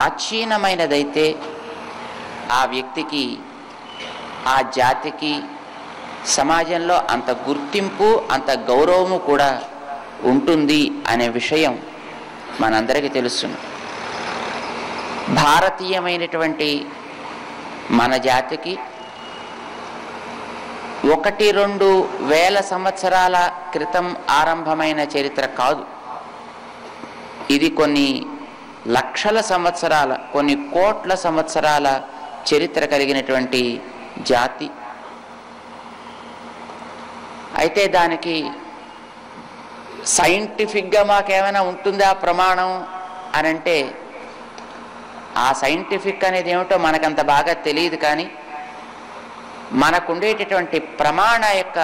ప్రాచీనమైనదైతే ఆ వ్యక్తికి ఆ జాతికి సమాజంలో అంత గుర్తింపు అంత గౌరవము కూడా ఉంటుంది అనే విషయం మనందరికీ తెలుస్తుంది భారతీయమైనటువంటి మన జాతికి ఒకటి రెండు వేల సంవత్సరాల క్రితం ఆరంభమైన చరిత్ర కాదు ఇది కొన్ని లక్షల సంవత్సరాల కొన్ని కోట్ల సంవత్సరాల చరిత్ర కలిగినటువంటి జాతి అయితే దానికి సైంటిఫిక్గా మాకేమైనా ఉంటుందా ప్రమాణం అని అంటే ఆ సైంటిఫిక్ అనేది ఏమిటో మనకంత బాగా తెలియదు కానీ మనకుండేటటువంటి ప్రమాణ యొక్క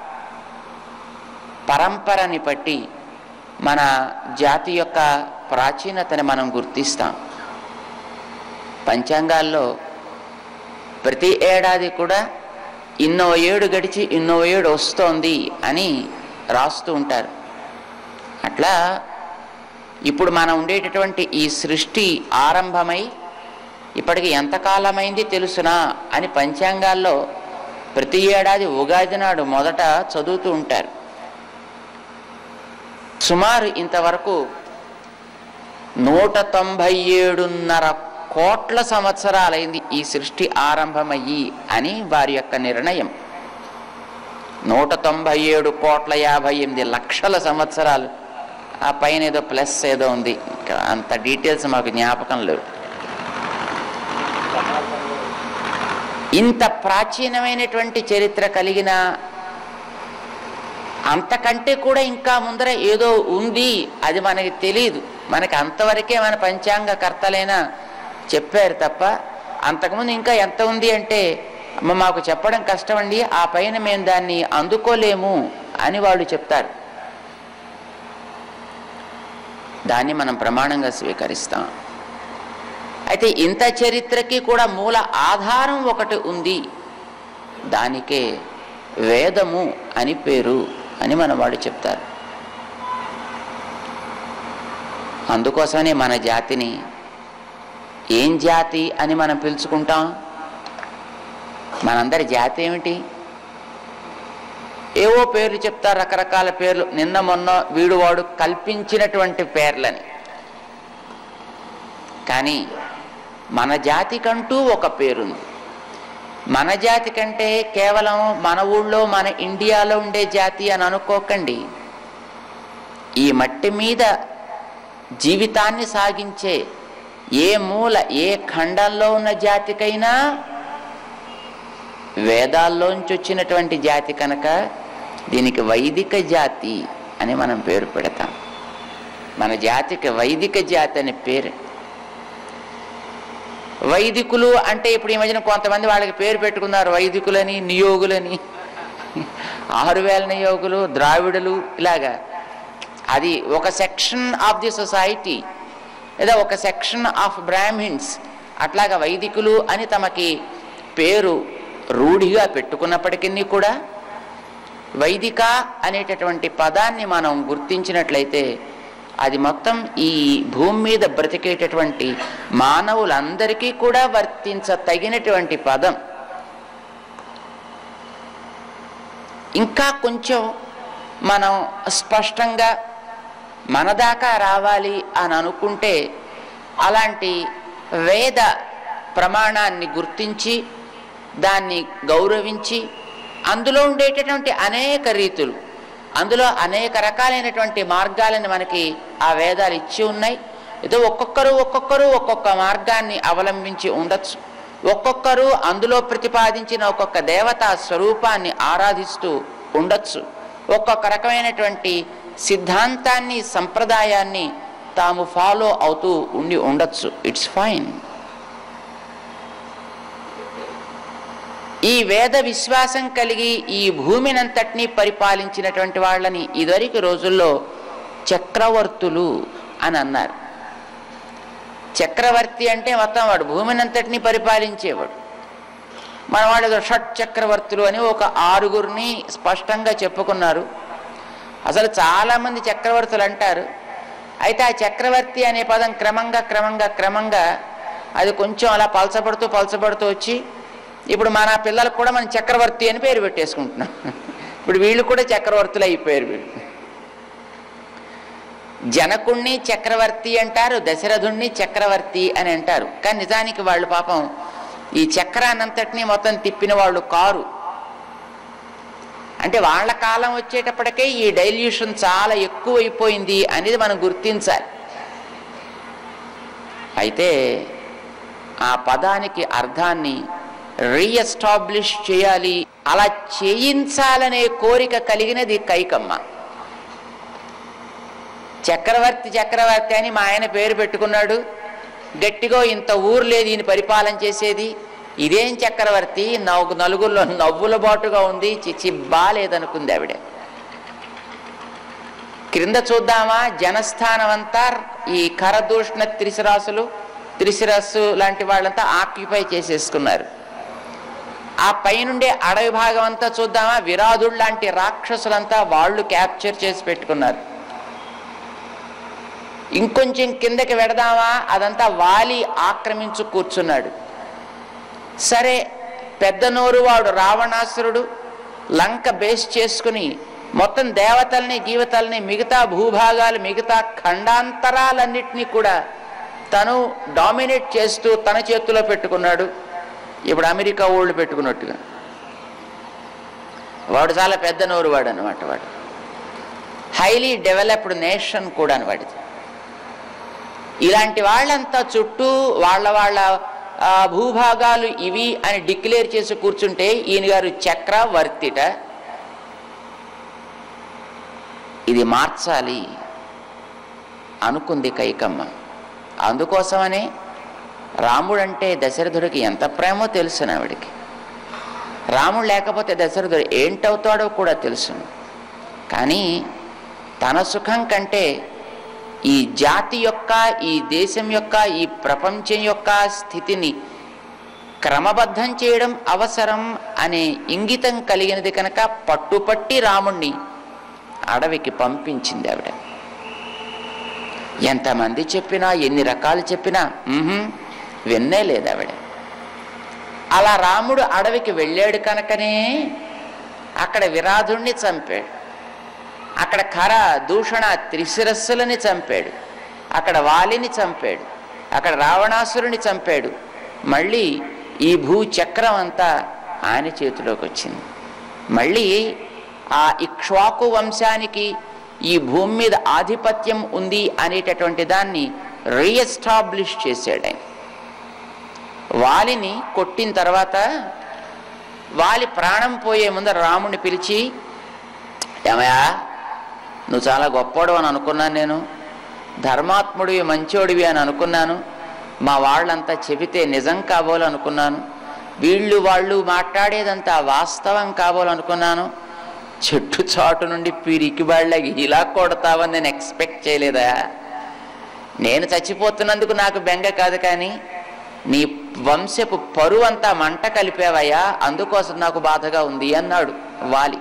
పరంపరని బట్టి మన జాతి యొక్క ప్రాచీనతని మనం గుర్తిస్తాం పంచాంగాల్లో ప్రతి ఏడాది కూడా ఇన్నో ఏడు గడిచి ఇన్నో ఏడు వస్తోంది అని రాస్తూ ఉంటారు అట్లా ఇప్పుడు మనం ఉండేటటువంటి ఈ సృష్టి ఆరంభమై ఇప్పటికి ఎంతకాలమైంది తెలుసునా అని పంచాంగాల్లో ప్రతి ఏడాది ఉగాది నాడు మొదట చదువుతూ ఉంటారు సుమారు ఇంతవరకు నూట తొంభై ఏడున్నర కోట్ల సంవత్సరాలైంది ఈ సృష్టి ఆరంభమయ్యి అని వారి యొక్క నిర్ణయం నూట తొంభై ఏడు కోట్ల యాభై ఎనిమిది లక్షల సంవత్సరాలు ఆ పైన ఏదో ప్లస్ ఏదో ఉంది ఇంకా అంత డీటెయిల్స్ మాకు జ్ఞాపకం లేవు ఇంత ప్రాచీనమైనటువంటి చరిత్ర కలిగిన అంతకంటే కూడా ఇంకా ముందర ఏదో ఉంది అది మనకి తెలియదు మనకి అంతవరకే మన పంచాంగ కర్తలైనా చెప్పారు తప్ప అంతకుముందు ఇంకా ఎంత ఉంది అంటే "అమ్మ, మాకు చెప్పడం కష్టమండి ఆ పైన మేము దాన్ని అందుకోలేము అని వాళ్ళు చెప్తారు దాన్ని మనం ప్రమాణంగా స్వీకరిస్తాం అయితే ఇంత చరిత్రకి కూడా మూల ఆధారం ఒకటి ఉంది దానికే వేదము అని పేరు అని మన వాళ్ళు చెప్తారు అందుకోసమనే మన జాతిని ఏం జాతి అని మనం పిలుచుకుంటాం మనందరి జాతి ఏమిటి ఏవో పేర్లు చెప్తారు రకరకాల పేర్లు నిన్న మొన్న వీడు వాడు కల్పించినటువంటి పేర్లని కానీ మన జాతికంటూ ఒక పేరుంది మన జాతి కంటే కేవలం మన ఊళ్ళో మన ఇండియాలో ఉండే జాతి అని అనుకోకండి ఈ మట్టి మీద జీవితాన్ని సాగించే ఏ మూల ఏ ఖండంలో ఉన్న జాతికైనా వేదాల్లోంచి వచ్చినటువంటి జాతి కనుక దీనికి వైదిక జాతి అని మనం పేరు పెడతాం మన జాతికి వైదిక జాతి అనే పేరు వైదికులు అంటే ఇప్పుడు ఈ మధ్యన కొంతమంది వాళ్ళకి పేరు పెట్టుకున్నారు వైదికులని నియోగులని ఆరు వేల నియోగులు ద్రావిడులు ఇలాగా అది ఒక సెక్షన్ ఆఫ్ ది సొసైటీ లేదా ఒక సెక్షన్ ఆఫ్ బ్రాహ్మిన్స్ అట్లాగా వైదికులు అని తమకి పేరు రూఢిగా పెట్టుకున్నప్పటికీ కూడా వైదిక అనేటటువంటి పదాన్ని మనం గుర్తించినట్లయితే అది మొత్తం ఈ భూమి మీద బ్రతికేటటువంటి మానవులందరికీ కూడా వర్తించ తగినటువంటి పదం ఇంకా కొంచెం మనం స్పష్టంగా మన దాకా రావాలి అని అనుకుంటే అలాంటి వేద ప్రమాణాన్ని గుర్తించి దాన్ని గౌరవించి అందులో ఉండేటటువంటి అనేక రీతులు అందులో అనేక రకాలైనటువంటి మార్గాలను మనకి ఆ వేదాలు ఇచ్చి ఉన్నాయి ఏదో ఒక్కొక్కరు ఒక్కొక్కరు ఒక్కొక్క మార్గాన్ని అవలంబించి ఉండొచ్చు ఒక్కొక్కరు అందులో ప్రతిపాదించిన ఒక్కొక్క దేవతా స్వరూపాన్ని ఆరాధిస్తూ ఉండొచ్చు ఒక్కొక్క రకమైనటువంటి సిద్ధాంతాన్ని సంప్రదాయాన్ని తాము ఫాలో అవుతూ ఉండి ఉండొచ్చు ఇట్స్ ఫైన్ ఈ వేద విశ్వాసం కలిగి ఈ భూమినంతటినీ పరిపాలించినటువంటి వాళ్ళని ఇదివరకు రోజుల్లో చక్రవర్తులు అని అన్నారు చక్రవర్తి అంటే మొత్తం వాడు భూమినంతటినీ పరిపాలించేవాడు మన వాళ్ళు ఏదో షట్ చక్రవర్తులు అని ఒక ఆరుగురిని స్పష్టంగా చెప్పుకున్నారు అసలు చాలామంది చక్రవర్తులు అంటారు అయితే ఆ చక్రవర్తి అనే పదం క్రమంగా క్రమంగా క్రమంగా అది కొంచెం అలా పలచబడుతూ పలచబడుతూ వచ్చి ఇప్పుడు మన పిల్లలకు కూడా మనం చక్రవర్తి అని పేరు పెట్టేసుకుంటున్నాం ఇప్పుడు వీళ్ళు కూడా చక్రవర్తులు అయిపోయారు వీళ్ళు జనకుణ్ణి చక్రవర్తి అంటారు దశరథుణ్ణి చక్రవర్తి అని అంటారు కానీ నిజానికి వాళ్ళు పాపం ఈ చక్రాన్నంతటినీ మొత్తం తిప్పిన వాళ్ళు కారు అంటే వాళ్ళ కాలం వచ్చేటప్పటికే ఈ డైల్యూషన్ చాలా ఎక్కువైపోయింది అనేది మనం గుర్తించాలి అయితే ఆ పదానికి అర్థాన్ని రీఎస్టాబ్లిష్ చేయాలి అలా చేయించాలనే కోరిక కలిగినది కైకమ్మ చక్రవర్తి చక్రవర్తి అని మా ఆయన పేరు పెట్టుకున్నాడు గట్టిగా ఇంత ఊరు లేదు ఈయన పరిపాలన చేసేది ఇదేం చక్రవర్తి నవ్వు నలుగురిలో నవ్వుల బాటుగా ఉంది చిచి బాలేదనుకుంది ఆవిడ క్రింద చూద్దామా జనస్థానం అంతా ఈ కరదూషణ త్రిశిరాసులు త్రిశిరస్సు లాంటి వాళ్ళంతా ఆక్యుపై చేసేసుకున్నారు ఆ పైనుండే అడవి భాగం అంతా చూద్దామా విరాధుడు లాంటి రాక్షసులంతా వాళ్ళు క్యాప్చర్ చేసి పెట్టుకున్నారు ఇంకొంచెం కిందకి వెడదామా అదంతా వాలి ఆక్రమించు కూర్చున్నాడు సరే పెద్ద నోరు వాడు రావణాసురుడు లంక బేస్ చేసుకుని మొత్తం దేవతల్ని జీవితాలని మిగతా భూభాగాలు మిగతా ఖండాంతరాలన్నిటినీ కూడా తను డామినేట్ చేస్తూ తన చేతిలో పెట్టుకున్నాడు ఇప్పుడు అమెరికా ఓళ్ళు పెట్టుకున్నట్టుగా వాడు చాలా పెద్ద నోరు వాడు అనమాట వాడు హైలీ డెవలప్డ్ నేషన్ కూడా వాడిది ఇలాంటి వాళ్ళంతా చుట్టూ వాళ్ళ వాళ్ళ ఆ, భూభాగాలు ఇవి అని డిక్లేర్ చేసి కూర్చుంటే ఈయన గారు చక్రవర్తిట ఇది మార్చాలి అనుకుంది కైకమ్మ అందుకోసమనే రాముడంటే దశరథుడికి ఎంత ప్రేమో తెలుసు ఆవిడికి రాముడు లేకపోతే దశరథుడు ఏంటవుతాడో కూడా తెలుసు కానీ తన సుఖం కంటే ఈ జాతి యొక్క ఈ దేశం యొక్క ఈ ప్రపంచం యొక్క స్థితిని క్రమబద్ధం చేయడం అవసరం అనే ఇంగితం కలిగినది కనుక పట్టుపట్టి రాముణ్ణి అడవికి పంపించింది ఆవిడ ఎంతమంది చెప్పినా ఎన్ని రకాలు చెప్పినా "ఉహుం, విన్నే లేదు ఆవిడ అలా రాముడు అడవికి వెళ్ళాడు కనుకనే అక్కడ విరాధుణ్ణి చంపాడు అక్కడ ఖర దూషణ త్రిశిరస్సులని చంపాడు అక్కడ వాలిని చంపాడు అక్కడ రావణాసురుని చంపాడు మళ్ళీ ఈ భూచక్రం అంతా ఆయన చేతిలోకి వచ్చింది మళ్ళీ ఆ ఇక్ష్వాకు వంశానికి ఈ భూమి మీద ఆధిపత్యం ఉంది అనేటటువంటి దాన్ని రీఎస్టాబ్లిష్ చేశాడు ఆయన వాలిని కొట్టిన తర్వాత వాలి ప్రాణం పోయే ముందర రాముడిని పిలిచి ఏమయ్యా నువ్వు చాలా గొప్పోడు అని అనుకున్నాను నేను ధర్మాత్ముడివి మంచోడివి అని అనుకున్నాను మా వాళ్ళంతా చెబితే నిజం కాబోలనుకున్నాను వీళ్ళు వాళ్ళు మాట్లాడేదంతా వాస్తవం కాబోలనుకున్నాను చెట్టు చాటు నుండి పిరికిబాళ్ళకి ఇలా కొడతావని నేను ఎక్స్పెక్ట్ చేయలేదా నేను చచ్చిపోతున్నందుకు నాకు బెంగ కాదు కానీ నీ వంశపు పరువు అంతా మంట కలిపావయ్యా అందుకోసం నాకు బాధగా ఉంది అన్నాడు వాలి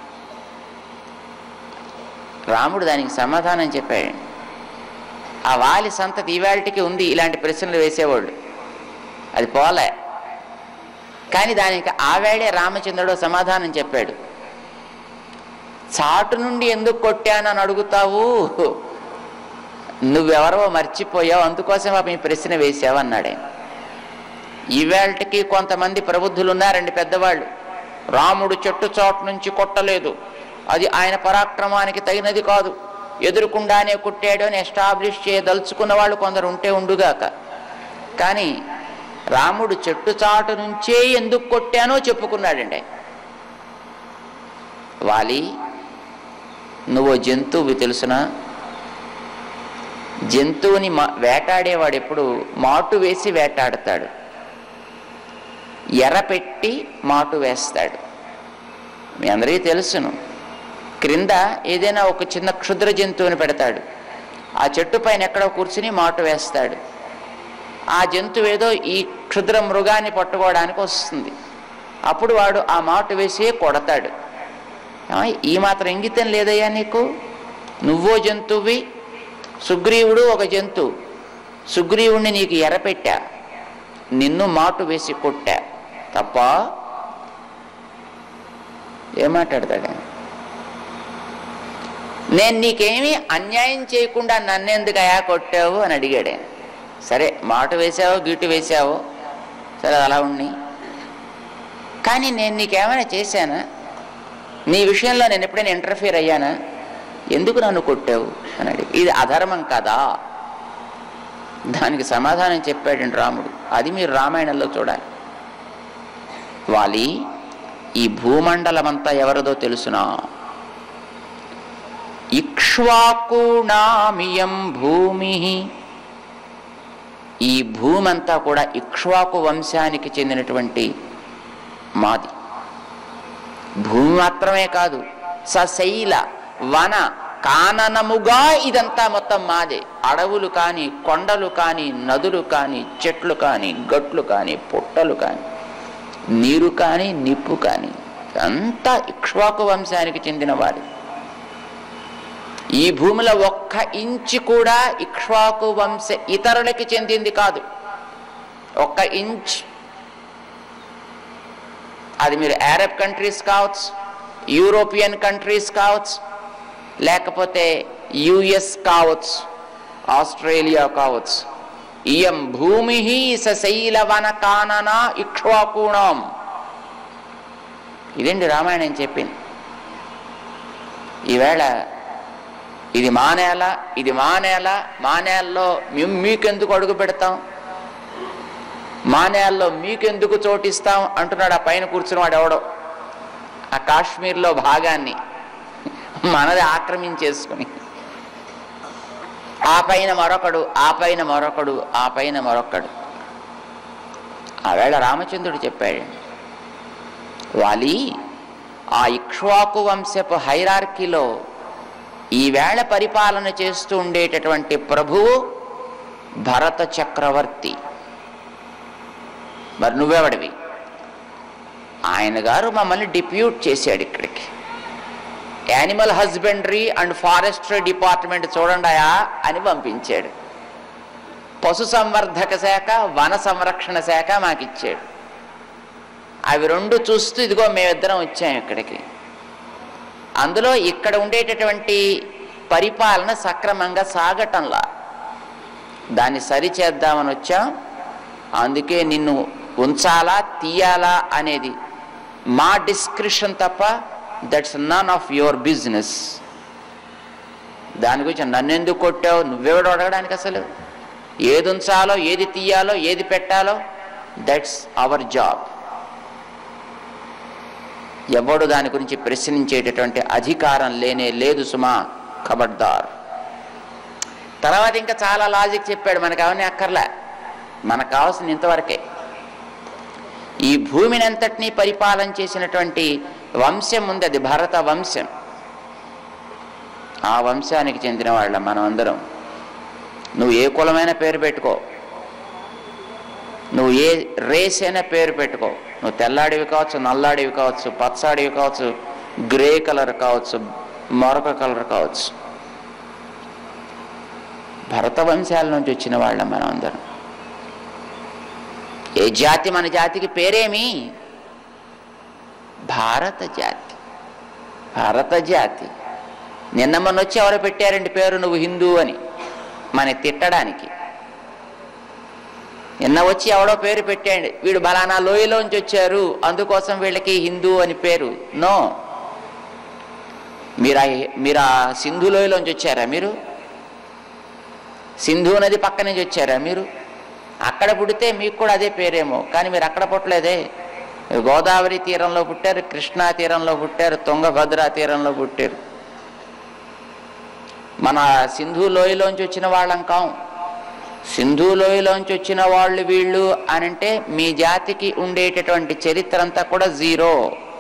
రాముడు దానికి సమాధానం చెప్పాడు ఆ వాలి సంతతి ఈవేళటికి ఉంది ఇలాంటి ప్రశ్నలు వేసేవాళ్ళు అది పోలే కానీ దానికి ఆవేడే రామచంద్రుడు సమాధానం చెప్పాడు చాటు నుండి ఎందుకు కొట్టానని అడుగుతావు నువ్వెవరో మర్చిపోయావు అందుకోసం పాపం ఈ ప్రశ్న వేసావు అన్నాడే ఈవేళకి కొంతమంది ప్రబుద్ధులు ఉన్నారండి పెద్దవాళ్ళు రాముడు చెట్టు చాటు నుంచి కొట్టలేదు అది ఆయన పరాక్రమానికి తగినది కాదు ఎదురుకుండానే కొట్టాడు అని ఎస్టాబ్లిష్ చేయదలుచుకున్న వాళ్ళు కొందరు ఉంటే ఉండుగాక కానీ రాముడు చెట్టు చాటు నుంచే ఎందుకు కొట్టానో చెప్పుకున్నాడండి వాలి నువ్వు జంతువు తెలుసునా జంతువుని మా వేటాడేవాడు ఎప్పుడు మాటు వేసి వేటాడతాడు ఎర్ర పెట్టి మాటు వేస్తాడు మీ అందరికీ తెలుసును క్రింద ఏదైనా ఒక చిన్న క్షుద్ర జంతువుని పెడతాడు ఆ చెట్టు పైన ఎక్కడో కూర్చుని మాటు వేస్తాడు ఆ జంతువు ఏదో ఈ క్షుద్ర మృగాన్ని పట్టుకోవడానికి వస్తుంది అప్పుడు వాడు ఆ మాటు వేసి కొడతాడు ఏమో, ఈ మాత్రం ఇంగితం లేదయ్యా నీకు నువ్వో జంతువువి సుగ్రీవుడు ఒక జంతువు సుగ్రీవుణ్ణి నీకు ఎర్రపెట్టా నిన్ను మాటు వేసి కొట్టా తప్ప ఏం మాట్లాడతాడు ఆయన? నేను నీకేమీ అన్యాయం చేయకుండా నన్నెందుకు అయా కొట్టావు అని అడిగాడు ఆయన సరే మాట వేసావో గీటు వేసావో సరే అది అలా ఉండి కానీ నేను నీకేమైనా చేశానా నీ విషయంలో నేను ఎప్పుడైనా ఇంటర్ఫియర్ అయ్యానా ఎందుకు నన్ను కొట్టావు అని అడిగి ఇది అధర్మం కదా దానికి సమాధానం చెప్పాడండి రాముడు అది మీరు రామాయణంలో చూడాలి వాలి ఈ భూమండలమంతా ఎవరిదో తెలుసునా ఇక్ష్వాకుణామియం భూమి ఈ భూమి అంతా కూడా ఇక్ష్వాకు వంశానికి చెందినటువంటి మాది భూమి మాత్రమే కాదు సశైల వన కాననముగా ఇదంతా మొత్తం మాదే అడవులు కానీ కొండలు కానీ నదులు కానీ చెట్లు కానీ గట్లు కానీ పుట్టలు కానీ నీరు కానీ నిప్పు కానీ అంతా ఇక్ష్వాకు వంశానికి చెందిన వారి ఈ భూమిలో ఒక్క ఇంచు కూడా ఇక్ష్వాకు వంశ ఇతరులకి చెందింది కాదు ఒక్క ఇంచ్ అది మీరు అరబ్ కంట్రీస్ కావచ్చు యూరోపియన్ కంట్రీస్ కావచ్చు లేకపోతే యుఎస్ కావచ్చు ఆస్ట్రేలియా కావచ్చు ఇయం భూమి సశైలవన కానన ఇక్ష్వాకుణం ఇదండి రామాయణం చెప్పింది ఈవేళ ఇది మా నేల ఇది మా నేల మా నేలలో మేము మీకెందుకు అడుగు పెడతాం మా నేలలో మీకెందుకు చోటిస్తాం అంటున్నాడు ఆ పైన కూర్చున్నవాడు ఎవడో ఆ కాశ్మీర్లో భాగాన్ని మనది ఆక్రమించేసుకుని ఆ పైన మరొకడు ఆ పైన మరొకడు ఆ పైన మరొకడు ఆవేళ రామచంద్రుడు చెప్పాడు వాలి ఆ ఇక్ష్వాకు వంశపు హైరార్కీలో ఈవేళ పరిపాలన చేస్తూ ఉండేటటువంటి ప్రభువు భరత చక్రవర్తి మరి నువ్వెవడివి ఆయన గారు మమ్మల్ని డిప్యూట్ చేశాడు ఇక్కడికి animal husbandry and forestry department చూడండియా అని పంపించాడు పశు సంవర్ధక శాఖ వన సంరక్షణ శాఖ మాకు ఇచ్చాడు అవి రెండు చూస్తూ ఇదిగో మేమిద్దరం వచ్చాం ఇక్కడికి అందులో ఇక్కడ ఉండేటటువంటి పరిపాలన సక్రమంగా సాగటంలా దాన్ని సరిచేద్దామని వచ్చాం అందుకే నిన్ను ఉంచాలా తీయాలా అనేది మా డిస్క్రిప్షన్ తప్ప that's none of your business దాని గురించి నన్ను ఎందుకు కొట్టావు నువ్వెవడు అడగడానికి అసలు ఏది ఉంచాలో ఏది తీయాలో ఏది పెట్టాలో దట్స్ అవర్ జాబ్ ఎవడు దాని గురించి ప్రశ్నించేటటువంటి అధికారం లేనే లేదు సుమా ఖబర్దార్ తర్వాత ఇంకా చాలా లాజిక్ చెప్పాడు మనకు అవన్నీ అక్కర్లే మనకు కావాల్సింది ఇంతవరకే ఈ భూమిని అంతటినీ పరిపాలన చేసినటువంటి వంశం ఉంది అది భరత వంశం ఆ వంశానికి చెందిన వాళ్ళ మనం అందరం నువ్వు ఏ కులమైన పేరు పెట్టుకో నువ్వు ఏ రేస్ అయినా పేరు పెట్టుకో నువ్వు తెల్లాడివి కావచ్చు నల్లాడివి కావచ్చు పచ్చాడివి కావచ్చు గ్రే కలర్ కావచ్చు మరొక కలర్ కావచ్చు భరత వంశాల నుంచి వచ్చిన వాళ్ళం మనం అందరం ఏ జాతి మన జాతికి పేరేమి భారత జాతి భారత జాతి నిన్న మొన్న వచ్చి ఎవరు పెట్టారండి పేరు నువ్వు హిందూ అని మన తిట్టడానికి నిన్న వచ్చి ఎవడో పేరు పెట్టాడు వీడు బలానా లోయలోంచి వచ్చారు అందుకోసం వీళ్ళకి హిందూ అని పేరు నో మీరు ఆ- మీరు ఆ సింధు లోయలోంచి వచ్చారా మీరు సింధు నది పక్క నుంచి వచ్చారా మీరు అక్కడ పుడితే మీకు కూడా అదే పేరేమో కానీ మీరు అక్కడ పుట్టలేదే మీరు గోదావరి తీరంలో పుట్టారు కృష్ణా తీరంలో పుట్టారు తుంగభద్ర తీరంలో పుట్టారు మన సింధు లోయలోంచి వచ్చిన వాళ్ళం కాం సింధు లోయలోంచి వచ్చిన వాళ్ళు వీళ్ళు అని అంటే మీ జాతికి ఉండేటటువంటి చరిత్ర అంతా కూడా జీరో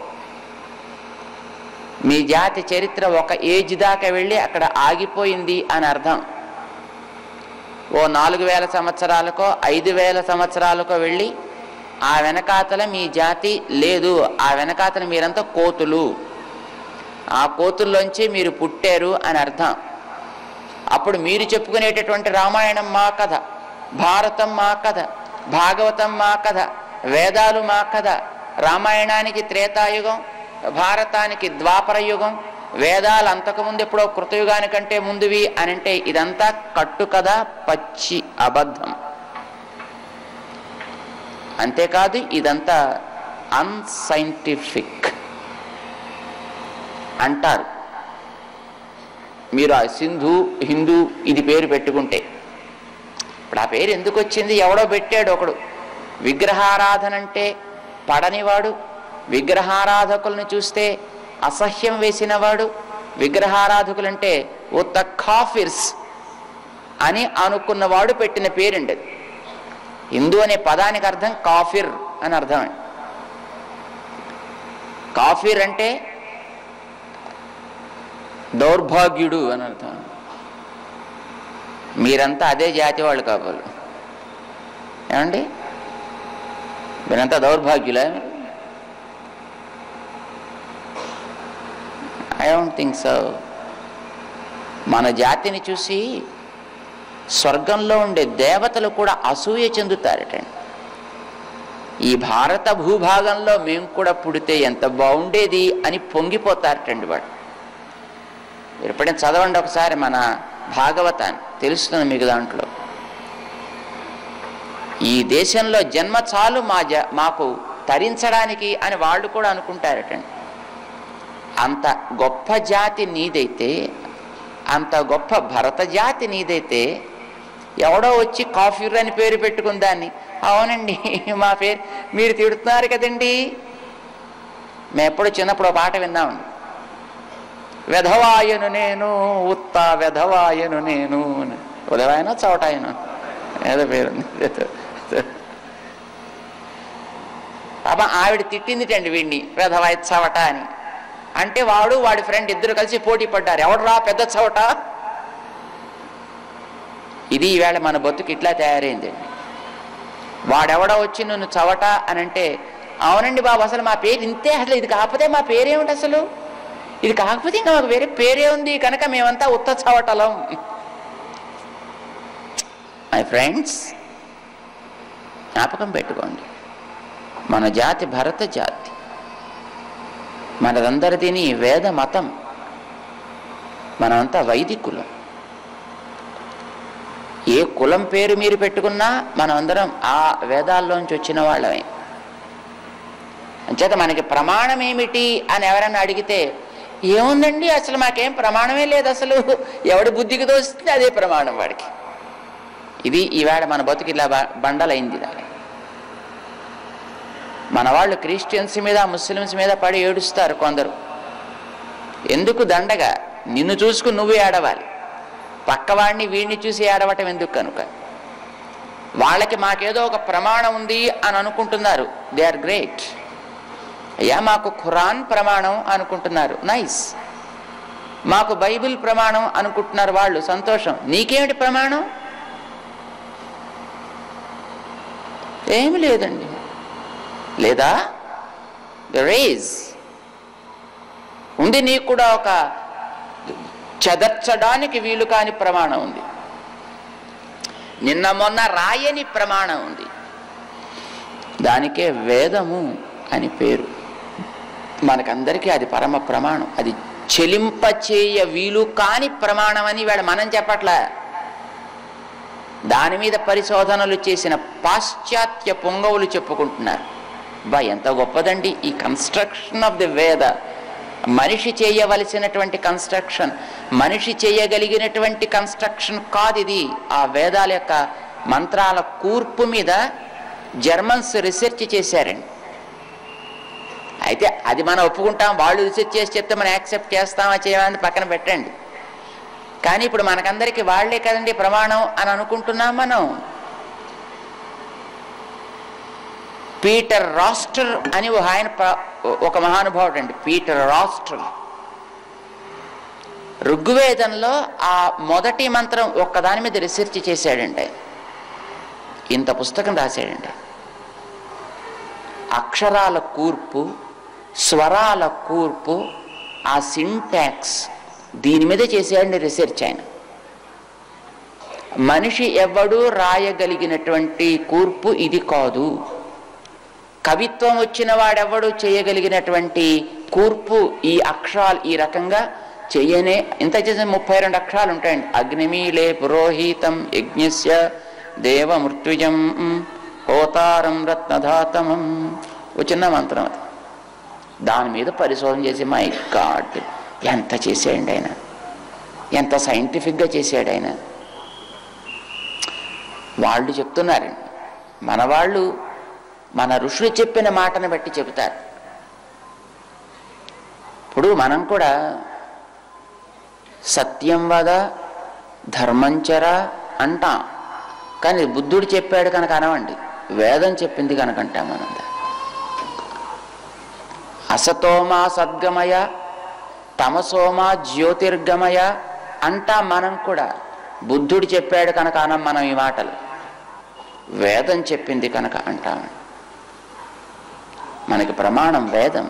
మీ జాతి చరిత్ర ఒక ఏజ్ దాకా వెళ్ళి అక్కడ ఆగిపోయింది అని అర్థం ఓ నాలుగు వేల సంవత్సరాలకో ఐదు వేల సంవత్సరాలకో వెళ్ళి ఆ వెనకాతల మీ జాతి లేదు ఆ వెనకాతల మీరంతా కోతులు ఆ కోతుల్లోంచి మీరు పుట్టారు అని అర్థం అప్పుడు మీరు చెప్పుకునేటటువంటి రామాయణం మా కథ భారతం మా కథ భాగవతం మా కథ వేదాలు మా కథ రామాయణానికి త్రేతాయుగం భారతానికి ద్వాపర యుగం వేదాలు అంతకుముందు ఎప్పుడో కృతయుగానికంటే ముందువి అని అంటే ఇదంతా కట్టు కథ పచ్చి అబద్ధం అంతేకాదు ఇదంతా అన్సైంటిఫిక్ అంటారు మీరు ఆ సింధు హిందూ ఇది పేరు పెట్టుకుంటే ఇప్పుడు ఆ పేరు ఎందుకు వచ్చింది ఎవడో పెట్టాడు ఒకడు విగ్రహారాధన అంటే పడనివాడు విగ్రహారాధకులను చూస్తే అసహ్యం వేసినవాడు విగ్రహారాధకులంటే ఉత్త కాఫిర్స్ అని అనుకున్నవాడు పెట్టిన పేరండి అది హిందూ అనే పదానికి అర్థం కాఫిర్ అని అర్థం అండి కాఫిర్ అంటే దౌర్భాగ్యుడు అని అర్థం మీరంతా అదే జాతి వాళ్ళు కావాలి ఏమండి మీరంతా దౌర్భాగ్యులా ఐ డోంట్ థింక్ సో మన జాతిని చూసి స్వర్గంలో ఉండే దేవతలు కూడా అసూయ చెందుతారటండి ఈ భారత భూభాగంలో మేము కూడా పుడితే ఎంత బాగుండేది అని పొంగిపోతారటండి వాడు మీరు ఎప్పుడైనా చదవండి ఒకసారి మన భాగవతాన్ని తెలుస్తుంది మీకు దాంట్లో ఈ దేశంలో జన్మ చాలు మా జ మాకు తరించడానికి అని వాళ్ళు కూడా అనుకుంటారటండి అంత గొప్ప జాతి నీదైతే అంత గొప్ప భరత జాతి నీదైతే ఎవడో వచ్చి కాఫీర్ అని పేరు పెట్టుకుని దాన్ని అవునండి మా పేరు మీరు తిడుతున్నారు కదండి మేము ఎప్పుడు చిన్నప్పుడు ఒక పాట విన్నామండి వెధవాయను నేను ఉత్త వెధవాయను నేను ఉదవాయన చవటాయను ఏదో పేరు పాప ఆవిడ తిట్టిందిటండి వీడిని వెధవాయ చవట అని అంటే వాడు వాడి ఫ్రెండ్ ఇద్దరు కలిసి పోటీ పడ్డారు ఎవడరా పెద్ద చవట ఇది ఈవేళ మన బతుకు ఇట్లా తయారైందండి వాడెవడో వచ్చి నువ్వు చవట అని అంటే అవునండి బాబు అసలు మా పేరు ఇంతే అసలు ఇది కాకపోతే మా పేరేమిటి అసలు ఇది కాకపోతే ఇంకా మాకు వేరే పేరే ఉంది కనుక మేమంతా ఉత్త చవటలం మై ఫ్రెండ్స్ జ్ఞాపకం పెట్టుకోండి మన జాతి భరత జాతి మనదందరిదిని వేద మతం మనమంతా వైదికులం ఏ కులం పేరు మీరు పెట్టుకున్నా మనం అందరం ఆ వేదాల్లోంచి వచ్చిన వాళ్ళమే అంచేత మనకి ప్రమాణం ఏమిటి అని ఎవరైనా అడిగితే ఏముందండి అసలు మాకేం ప్రమాణమే లేదు అసలు ఎవడి బుద్ధికి తోస్తుంది అదే ప్రమాణం వాడికి ఇది ఈవేళ మన బతుకు ఇలా బ- బండలైంది ఇలా మన వాళ్ళు క్రిస్టియన్స్ మీద ముస్లిమ్స్ మీద పడి ఏడుస్తారు కొందరు ఎందుకు దండగా నిన్ను చూసుకుని నువ్వు ఏడవాలి పక్కవాడిని వీడిని చూసి ఏడవటం ఎందుకు కనుక వాళ్ళకి మాకేదో ఒక ప్రమాణం ఉంది అని అనుకుంటున్నారు దే ఆర్ గ్రేట్ అయ్యా మాకు ఖురాన్ ప్రమాణం అనుకుంటున్నారు నైస్ మాకు బైబిల్ ప్రమాణం అనుకుంటున్నారు వాళ్ళు సంతోషం నీకేమిటి ప్రమాణం ఏమి లేదండి లేదా రేజ్ ఉంది నీకు కూడా ఒక చెదర్చడానికి వీలు కాని ప్రమాణం ఉంది నిన్న మొన్న రాయని ప్రమాణం ఉంది దానికే వేదము అని పేరు మనకందరికీ అది పరమ ప్రమాణం అది చెలింపచేయ వీలు కాని ప్రమాణం అని ఇవాళ మనం చెప్పట్లా దాని మీద పరిశోధనలు చేసిన పాశ్చాత్య పొంగవులు చెప్పుకుంటున్నారు బా ఎంత గొప్పదండి ఈ కన్స్ట్రక్షన్ ఆఫ్ ది వేద మనిషి చేయవలసినటువంటి కన్స్ట్రక్షన్ మనిషి చేయగలిగినటువంటి కన్స్ట్రక్షన్ కాదు ఇది ఆ వేదాల యొక్క మంత్రాల కూర్పు మీద జర్మన్స్ రీసెర్చ్ చేశారండి అయితే అది మనం ఒప్పుకుంటాం వాళ్ళు రీసెర్చ్ చేసి చెప్తే మనం యాక్సెప్ట్ చేస్తామా చేయమని పక్కన పెట్టండి కానీ ఇప్పుడు మనకందరికీ వాళ్లే కదండి ప్రమాణం అని అనుకుంటున్నాం మనం పీటర్ రాస్టర్ అని ఒక ఆయన ప్ర- ఒక మహానుభావుడు అండి పీటర్ రాస్టర్ ఋగ్వేదంలో ఆ మొదటి మంత్రం ఒక్కదాని మీద రీసెర్చ్ చేశాడండి ఆయన. ఇంత పుస్తకం రాశాడండి అక్షరాల కూర్పు స్వరాల కూర్పు ఆ సింటాక్స్ దీని మీద చేసేయండి రీసెర్చ్ ఆయన మనిషి ఎవడూ రాయగలిగినటువంటి కూర్పు ఇది కాదు కవిత్వం వచ్చిన వాడెవడు చేయగలిగినటువంటి కూర్పు ఈ అక్షరాలు ఈ రకంగా చెయ్యనే ఇంత చేసిన ముప్పై రెండు అక్షరాలు ఉంటాయండి అగ్నిమీలే పురోహితం యజ్ఞస్య దేవమృత్యుజం హోతారం రత్నధాతమం ఓ చిన్న మంత్రం అది దాని మీద పరిశోధన చేసి మై గాడ్ ఎంత చేసాడండి ఆయన ఎంత సైంటిఫిక్గా చేశాడు ఆయన వాళ్ళు చెప్తున్నారండి మన వాళ్ళు మన ఋషులు చెప్పిన మాటను బట్టి చెబుతారు ఇప్పుడు మనం కూడా సత్యం వద ధర్మంచర అంటాం కానీ బుద్ధుడు చెప్పాడు కనుక అనవండి వేదం చెప్పింది కనుక అంటాం మనం అసతోమా సద్గమయ తమసోమా జ్యోతిర్గమయ అంటాం మనం కూడా బుద్ధుడు చెప్పాడు కనుక అనం మనం ఈ మాటలు వేదం చెప్పింది కనుక అంటాం మనకి ప్రమాణం వేదం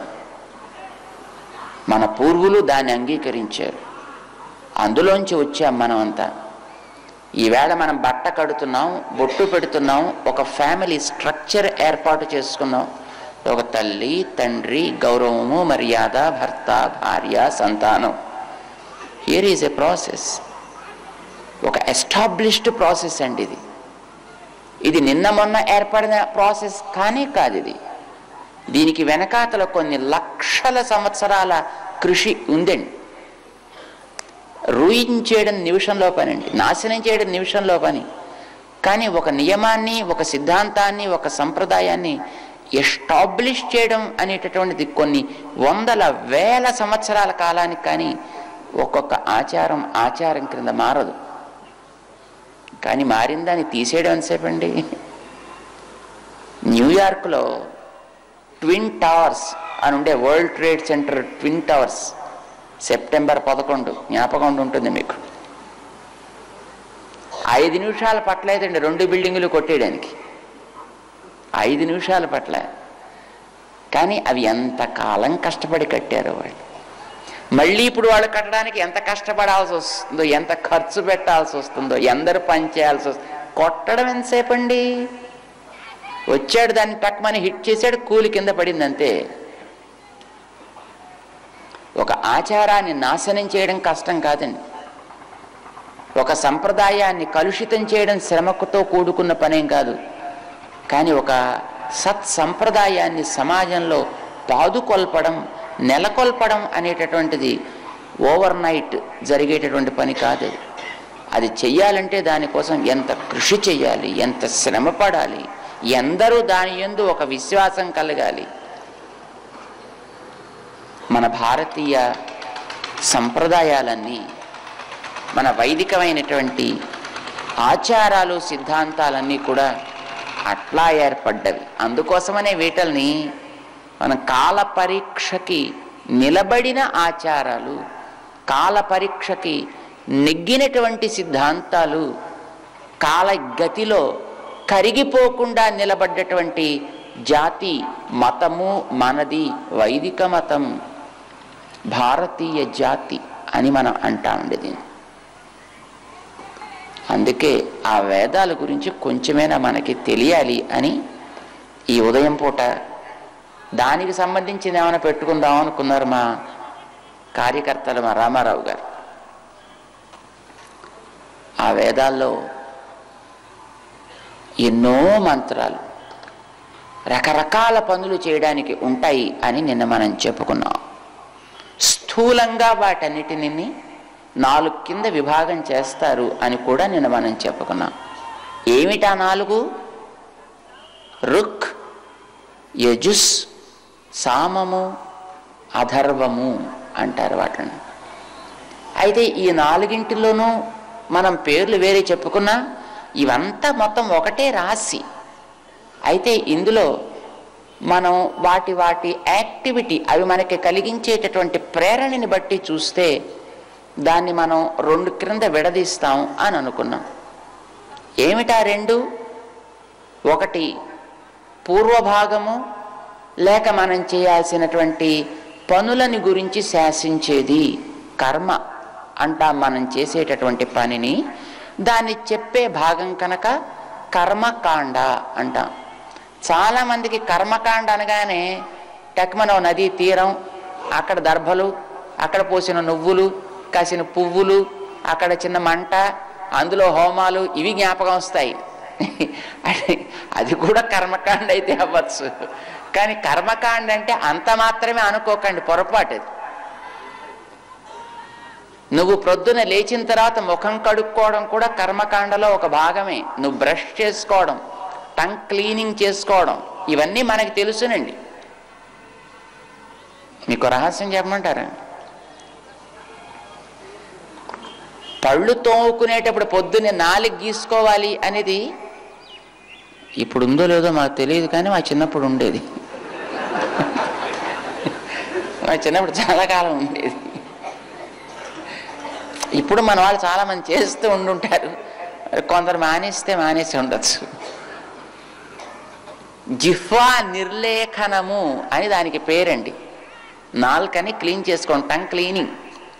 మన పూర్వులు దాన్ని అంగీకరించారు అందులోంచి వచ్చాం మనం అంతా ఈవేళ మనం బట్ట కడుతున్నాం బొట్టు పెడుతున్నాం ఒక ఫ్యామిలీ స్ట్రక్చర్ ఏర్పాటు చేసుకున్నాం ఒక తల్లి తండ్రి గౌరవము మర్యాద భర్త భార్య సంతానం హియర్ ఈజ్ ఎ ప్రాసెస్ ఒక ఎస్టాబ్లిష్డ్ ప్రాసెస్ అండి ఇది ఇది నిన్న మొన్న ఏర్పడిన ప్రాసెస్ కానీ కాదు ఇది దీనికి వెనకాతల కొన్ని లక్షల సంవత్సరాల కృషి ఉందండి రూయిన్ చేయడం నిమిషంలో పని అండి నాశనం చేయడం నిమిషంలో పని కానీ ఒక నియమాన్ని ఒక సిద్ధాంతాన్ని ఒక సంప్రదాయాన్ని ఎస్టాబ్లిష్ చేయడం అనేటటువంటిది కొన్ని వందల వేల సంవత్సరాల కాలానికి కానీ ఒక్కొక్క ఆచారం ఆచారం క్రింద మారదు కానీ మారిందని తీసేయడం ఎంతసేపు అండి న్యూయార్క్లో ట్విన్ టవర్స్ అని ఉండే World Trade Center Twin Towers September పదకొండు జ్ఞాపకం ఉంటుంది మీకు ఐదు నిమిషాలు పట్టలేదండి రెండు బిల్డింగులు కొట్టేయడానికి ఐదు నిమిషాలు పట్ల కానీ అవి ఎంత కాలం కష్టపడి కట్టారు వాళ్ళు మళ్ళీ ఇప్పుడు వాళ్ళు కట్టడానికి ఎంత కష్టపడాల్సి వస్తుందో ఎంత ఖర్చు పెట్టాల్సి వస్తుందో ఎందరు పని చేయాల్సి వస్తుంది కొట్టడం ఎంతసేపు అండి వచ్చాడు దాన్ని టక్మని హిట్ చేశాడు కూలి కింద పడింది అంతే ఒక ఆచారాన్ని నాశనం చేయడం కష్టం కాదండి ఒక సంప్రదాయాన్ని కలుషితం చేయడం శ్రమకుతో కూడుకున్న పనేం కాదు కానీ ఒక సత్ సంప్రదాయాన్ని సమాజంలో పాదుకొల్పడం నెలకొల్పడం అనేటటువంటిది ఓవర్ నైట్ జరిగేటటువంటి పని కాదు అది అది చెయ్యాలంటే దానికోసం ఎంత కృషి చెయ్యాలి ఎంత శ్రమ పడాలి ఎందరూ దాని ఎందు ఒక విశ్వాసం కలగాలి మన భారతీయ సంప్రదాయాలన్నీ మన వైదికమైనటువంటి ఆచారాలు సిద్ధాంతాలన్నీ కూడా అట్లా ఏర్పడ్డవి అందుకోసమనే వీటల్ని మన కాల పరీక్షకి నిలబడిన ఆచారాలు కాల పరీక్షకి నెగ్గినటువంటి సిద్ధాంతాలు కాల గతిలో కరిగిపోకుండా నిలబడ్డటువంటి జాతి మతము మనది వైదిక మతం భారతీయ జాతి అని మనం అంటామండి దీన్ని అందుకే ఆ వేదాల గురించి కొంచెమైనా మనకి తెలియాలి అని ఈ ఉదయం పూట దానికి సంబంధించింది ఏమైనా పెట్టుకుందాం అనుకున్నారు మా కార్యకర్తలు మా రామారావు గారు ఆ వేదాల్లో ఎన్నో మంత్రాలు రకరకాల పనులు చేయడానికి ఉంటాయి అని నిన్న మనం చెప్పుకున్నాం స్థూలంగా వాటన్నిటిని నాలుగు కింద విభాగం చేస్తారు అని కూడా నిన్న మనం చెప్పుకున్నాం ఏమిటా నాలుగు రుక్ యజుస్ సామము అధర్వము అంటారు వాటిని అయితే ఈ నాలుగింటిలోనూ మనం పేర్లు వేరే చెప్పుకున్నా ఇవంతా మొత్తం ఒకటే రాశి అయితే ఇందులో మనం వాటి వాటి యాక్టివిటీ అవి మనకి కలిగించేటటువంటి ప్రేరణని బట్టి చూస్తే దాన్ని మనం రెండు క్రింద విడదీస్తాం అని అనుకున్నాం ఏమిటా రెండు ఒకటి పూర్వభాగము లేక మనం చేయాల్సినటువంటి పనులని గురించి శాసించేది కర్మ అంటాం మనం చేసేటటువంటి పనిని దాన్ని చెప్పే భాగం కనుక కర్మకాండ అంటాం చాలామందికి కర్మకాండ అనగానే టక్మనో నదీ తీరం అక్కడ దర్భలు అక్కడ పోసిన నువ్వులు కాసిన పువ్వులు అక్కడ చిన్న మంట అందులో హోమాలు ఇవి జ్ఞాపకం వస్తాయి అది కూడా కర్మకాండ అయితే అవ్వచ్చు కానీ కర్మకాండ అంటే అంత మాత్రమే అనుకోకండి పొరపాటు అది నువ్వు ప్రొద్దున లేచిన తర్వాత ముఖం కడుక్కోవడం కూడా కర్మకాండలో ఒక భాగమే నువ్వు బ్రష్ చేసుకోవడం టంగ్ క్లీనింగ్ చేసుకోవడం ఇవన్నీ మనకి తెలుసునండి మీకు రహస్యం చెప్పమంటారా పళ్ళు తోముకునేటప్పుడు పొద్దున్నే నాలుగు గీసుకోవాలి అనేది ఇప్పుడు ఉందో లేదో మాకు తెలియదు కానీ మా చిన్నప్పుడు ఉండేది మా చిన్నప్పుడు చాలా కాలం ఉండేది ఇప్పుడు మన వాళ్ళు చాలా మంది చేస్తూ ఉండుంటారు కొందరు మానేస్తే మానేసి ఉండొచ్చు జిహ్వా నిర్లేఖనము అని దానికి పేరండి నాలుకని క్లీన్ చేసుకోండి టంగ్ క్లీనింగ్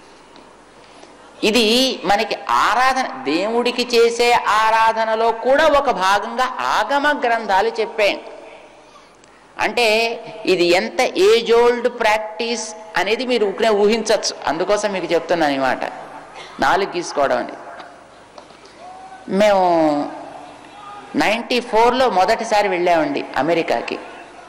ఇది మనకి ఆరాధన దేవుడికి చేసే ఆరాధనలో కూడా ఒక భాగంగా ఆగమ గ్రంథాలు చెప్పాయండి అంటే ఇది ఎంత ఏజ్ ఓల్డ్ ప్రాక్టీస్ అనేది మీరు ఊరికే ఊహించవచ్చు అందుకోసం మీకు చెప్తున్నాను ఈ మాట నాలుగు గీసుకోవడం అనేది మేము నైంటీ ఫోర్లో మొదటిసారి వెళ్ళామండి అమెరికాకి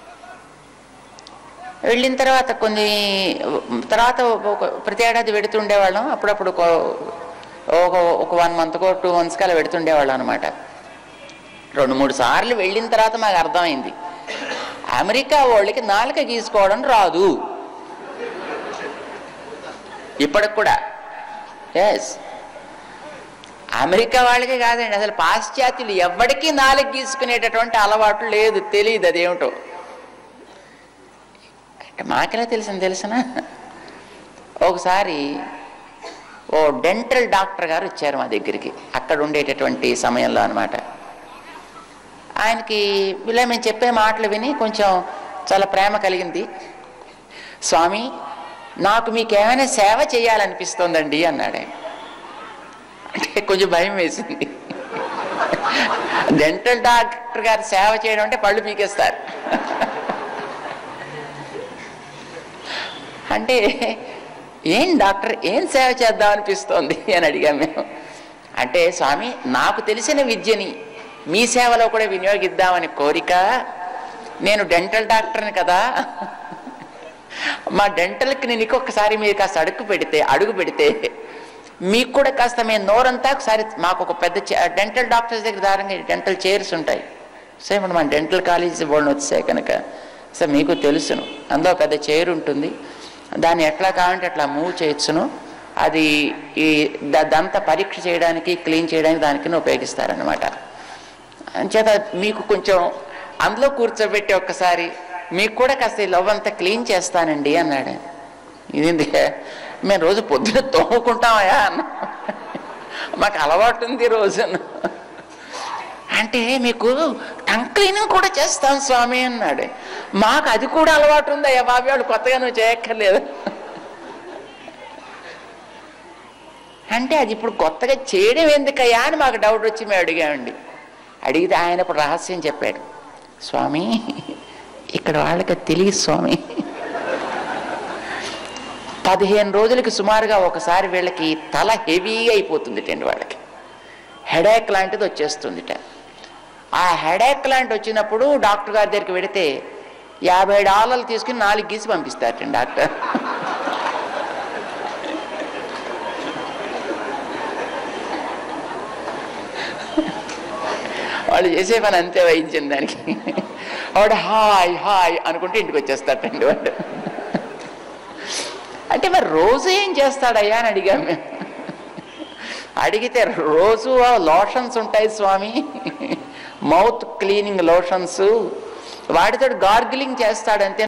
వెళ్ళిన తర్వాత కొన్ని తర్వాత ఒక ప్రతి ఏడాది పెడుతుండేవాళ్ళం అప్పుడప్పుడు ఒక ఒక ఒక వన్ మంత్కో టూ మంత్స్కి అలా పెడుతుండేవాళ్ళం అనమాట రెండు మూడు సార్లు వెళ్ళిన తర్వాత మాకు అర్థమైంది అమెరికా వాళ్ళకి నాలుక గీసుకోవడం రాదు ఇప్పటికి కూడా ఎస్ అమెరికా వాళ్ళకి కాదండి అసలు పాశ్చాత్యులు ఎవరికీ నాలుగు గీసుకునేటటువంటి అలవాటు లేదు తెలియదు అదేమిటో అంటే మాకెలా తెలిసింది తెలిసిన ఒకసారి ఓ డెంటల్ డాక్టర్ గారు వచ్చారు మా దగ్గరికి అక్కడ ఉండేటటువంటి సమయంలో అనమాట ఆయనకి ఇలా మేము చెప్పే మాటలు విని కొంచెం చాలా ప్రేమ కలిగింది స్వామి నాకు మీకు ఏమైనా సేవ చేయాలనిపిస్తోందండి అన్నాడు ఆయన అంటే కొంచెం భయం వేసింది డెంటల్ డాక్టర్ గారు సేవ చేయడం అంటే పళ్ళు పీకేస్తారు అంటే ఏం డాక్టర్ ఏం సేవ చేద్దాం అనిపిస్తోంది అని అడిగాం మేము అంటే స్వామి నాకు తెలిసిన విద్యని మీ సేవలో కూడా వినియోగిద్దామని కోరిక నేను డెంటల్ డాక్టర్ని కదా మా డెంటల్కి నేను ఒక్కసారి మీరు కాస్త అడుగు పెడితే అడుగు పెడితే మీకు కూడా కాస్త మేము నోరంతా ఒకసారి మాకు ఒక పెద్ద డెంటల్ డాక్టర్స్ దగ్గర దారంగా డెంటల్ చైర్స్ ఉంటాయి సో ఇప్పుడు మన డెంటల్ కాలేజీ బోర్డు వచ్చాయి కనుక సో మీకు తెలుసును అందులో పెద్ద చైర్ ఉంటుంది దాన్ని ఎట్లా కావాలంటే అట్లా మూవ్ చేయొచ్చును అది ఈ ద- దంత పరీక్ష చేయడానికి క్లీన్ చేయడానికి దానికి ఉపయోగిస్తారనమాట అంచేత మీకు కొంచెం అందులో కూర్చోబెట్టి ఒక్కసారి మీకు కూడా కాస్త ఈ లవ్ అంతా క్లీన్ చేస్తానండి అన్నాడు ఇది మేము రోజు పొద్దున తోముకుంటామయా అన్న మాకు అలవాటు ఉంది రోజు అంటే మీకు టంగ్ క్లీనింగ్ కూడా చేస్తాం స్వామి అన్నాడు మాకు అది కూడా అలవాటు ఉందయ్యా బాబు వాడు కొత్తగా నువ్వు చేయక్కర్లేదు అంటే అది ఇప్పుడు కొత్తగా చేయడం ఎందుకయ్యా అని మాకు డౌట్ వచ్చి మేము అడిగామండి అడిగితే ఆయన ఇప్పుడు రహస్యం చెప్పాడు స్వామి ఇక్కడ వాళ్ళకి తెలియదు స్వామి పదిహేను రోజులకి సుమారుగా ఒకసారి వీళ్ళకి తల హెవీగా అయిపోతుందిటండి వాళ్ళకి హెడేక్ లాంటిది వచ్చేస్తుందిట ఆ హెడేక్ లాంటి వచ్చినప్పుడు డాక్టర్ గారి దగ్గరికి వెడితే యాభై డాలర్లు తీసుకుని నాలుగు గీసి పంపిస్తారటండి డాక్టర్ వాళ్ళు చేసే పని అంతే వైద్యం దానికి వాడు హాయ్ హాయ్ అనుకుంటే ఇంటికి వచ్చేస్తాడండి వాడు అంటే మరి రోజు ఏం చేస్తాడయ్యా అని అడిగాం మేము అడిగితే రోజు లోషన్స్ ఉంటాయి స్వామి మౌత్ క్లీనింగ్ లోషన్స్ వాటితో గార్గిలింగ్ చేస్తాడంతే